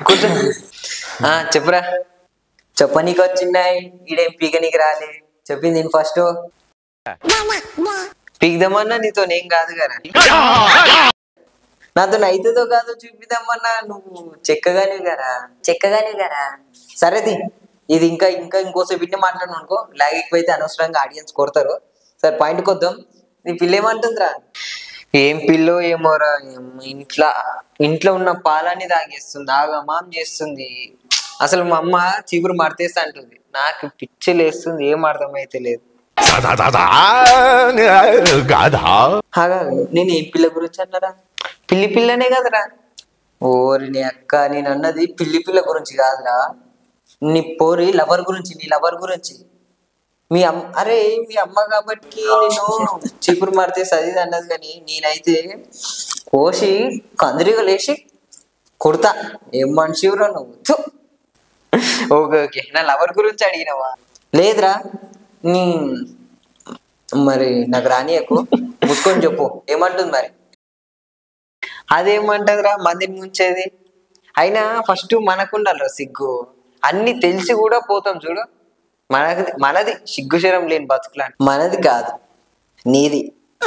కూర్చో ఆ, చెప్పురా చెప్పనీకి వచ్చిన్నాయి ఈడేం పీకనీకి రాలే చెప్పింది నేను ఫస్ట్ పీకుదామన్నా నీతో ఏం కాదు కదా నాతో అవుతుందో కాదో చూపిద్దామన్నా నువ్వు చెక్కగానే కదా చెక్కగానే కదా సరేది ఇది ఇంకా ఇంకా ఇంకోసేపు ఇన్ని మాట్లాడను అనుకో లాగ్ ఎక్కువైతే అనవసరంగా ఆడియన్స్ కొడతారు సరే పాయింట్కి వద్దాం నీ పిల్ల ఏమంటుందిరా ఏం పిల్లో ఏమోరా ఏం ఇంట్లో ఇంట్లో ఉన్న పాలని తాగేస్తుంది ఆగమాం చేస్తుంది అసలు మా అమ్మ చీపురు మడతేస్తా అంటుంది నాకు పిచ్చి లేస్తుంది ఏం అర్థమైతే లేదు గాధా హాగా నేను ఏం పిల్ల గురించి అన్నారా పిల్లి పిల్లనే కదరా ఓరి నీ అక్క నేను అన్నది పిల్లి పిల్ల గురించి కాదురా నీ పోరి లవర్ గురించి నీ లవర్ గురించి మీ అమ్మ అరే మీ అమ్మ కాబట్టి నేను చీపురు మారితే చదివి అన్నది కానీ నేనైతే కోసి కందిరిగా లేచి కుడతా ఏం మనిషిరా నువ్వు థు. ఓకే ఓకే నా లవర్ గురించి అడిగినవా లేదురా నీ మరి నాకు రానియకు ముసుకొని చెప్పు ఏమంటుంది మరి అదేమంటదిరా మందిని ముంచేది అయినా ఫస్ట్ మనకుండాలిరా సిగ్గు అన్ని తెలిసి కూడా పోతాం చూడు మనది మనది సిగ్గుశరం లేని బతుకులా మనది కాదు నీది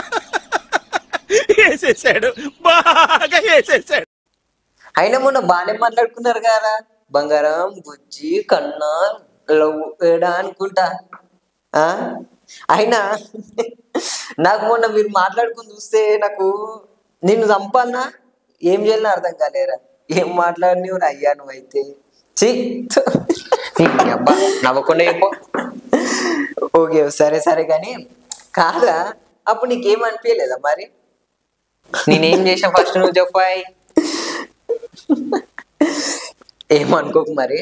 వేసేసాడు బాగా వేసేసాడు అయినా మొన్న బాగానే మాట్లాడుకున్నారు కదా బంగారం బుజ్జి కన్నా లవ్ ఏడా అనుకుంటా ఆ అయినా నాకు మొన్న మీరు మాట్లాడుకుని చూస్తే నాకు నిన్ను చంపన్నా ఏం చేయాలని అర్థం కాలేరా ఏం మాట్లాడినవు అయ్యా నువ్వైతే ఛీ! నీ అబ్బా నవ్వకుండా చెప్పు ఓకే సరే సరే కానీ కాదా అప్పుడు నీకేం అనిపించలేదా మరి నేనేం చేసా ఫస్ట్ నువ్వు చెప్పాయి ఏమనుకోకు మరి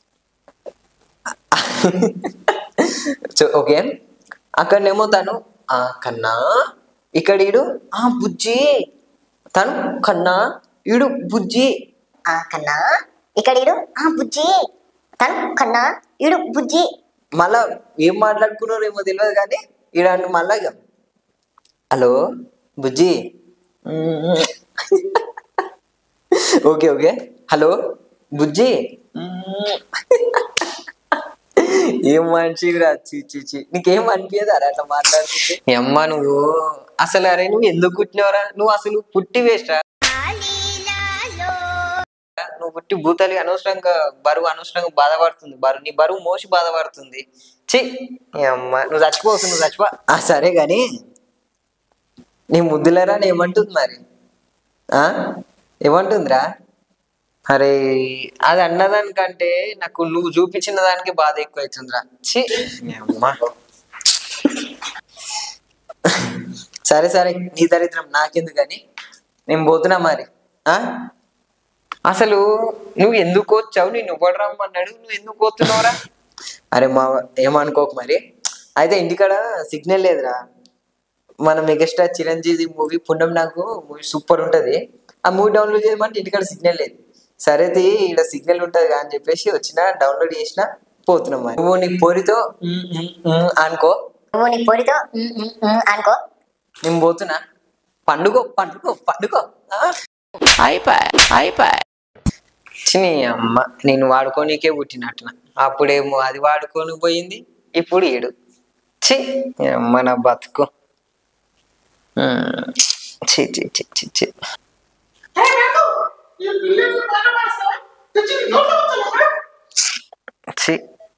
సో- ఓకే అక్కడనేమో తను ఆ కన్నా ఇక్కడ ఈడు ఆ బుజ్జి తను కన్నా ఈడు బుజ్జి ఆ కన్నా ఇక్కడ ఈడు ఆ బుజ్జి తను కన్నా ఈడు బుజ్జి మళ్ళా ఏం మాట్లాడుకున్నారో ఏమో తెలియదు కానీ ఈడ అంటే మళ్ళా ఇక, హలో బుజ్జి మ్మ్. ఓకే ఓకే హలో బుజ్జి మ్మ్. ఏం మనిషి చీ చీ చీ నీకేం అనిపించదు అరే అట్లా మాట్లాడుతుంటే అమ్మ నువ్వు అసలు అరే నువ్వు ఎందుకు పుట్టినవరా నువ్వు అసలు పుట్టి వేస్ట్ నువ్వు పుట్టి భూతాలి అనవసరంగా బరువు అనవసరంగా బాధపడుతుంది బరువు నీ బరువు మోసి బాధపడుతుంది ఛీ ఈ అమ్మ నువ్వు చచ్చిపోవచ్చు నువ్వు చచ్చిపో ఆ సరే గాని నీ ముద్దులరా అని ఏమంటుంది మరి ఆ ఏమంటుందిరా అరే అది అన్నదానికంటే నాకు నువ్వు చూపించిన దానికి బాధ ఎక్కువ అవుతుందిరా ఛీ ఈ అమ్మ సరే సరే నీ దరిద్రం నాకెందుకు కానీ నేను పోతున్నా మరి ఆ అసలు నువ్వు ఎందుకు వచ్చావు నేను ఇవ్వడు రమ్మన్నాడు నువ్వు ఎందుకు పోతున్నావురా అరే మా ఏమనుకోకు మరి అయితే ఇంటికాడ సిగ్నల్ లేదురా మన మెగాస్టార్ చిరంజీవి మూవీ పుణ్యం నాకు మూవీ సూపర్ ఉంటది ఆ మూవీ డౌన్లోడ్ చేయమంటే ఇంటికాడ సిగ్నల్ లేదు సరే తీ, ఈడ సిగ్నల్ ఉంటది కదా అని చెప్పేసి వచ్చిన డౌన్లోడ్ చేసిన పోతున్నాం మరి నువ్వు నీ పోరితో ఉమ్, ఉమ్, ఉమ్ అనుకో నువ్వు నీ పొడితో ఉమ్, ఉమ్, ఉమ్ అనుకో నేను పోతున్నా పండుగో పండుగో పండుగో చిని అమ్మ నేను వాడుకోనికే పుట్టినట్టున అప్పుడేమో అది వాడుకొని పోయింది ఇప్పుడు ఈడు చి ఈ అమ్మ నా బతుకు ఉమ్, చి చి చి చి చి చి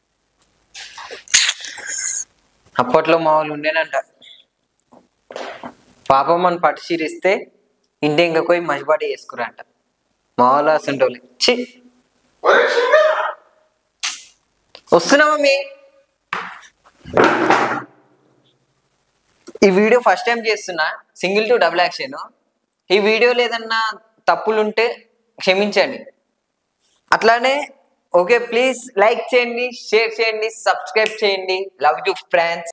అప్పట్లో మా వాళ్ళు ఉండేనంట పాపం మన పట్టు చీర ఇస్తే ఇంటి ఇంకా పోయి మంచిపాటి చేసుకురంట మా వాళ్ళు అసంటోళ్ళు చి వస్తున్నా మమ్మీ ఈ వీడియో ఫస్ట్ టైం చేస్తున్నా సింగిల్ టు డబుల్ యాక్షన్ ఈ వీడియోలో ఏదన్నా తప్పులుంటే క్షమించండి అట్లానే ఓకే ప్లీజ్ లైక్ చేయండి షేర్ చేయండి సబ్స్క్రైబ్ చేయండి లవ్ యూ ఫ్రెండ్స్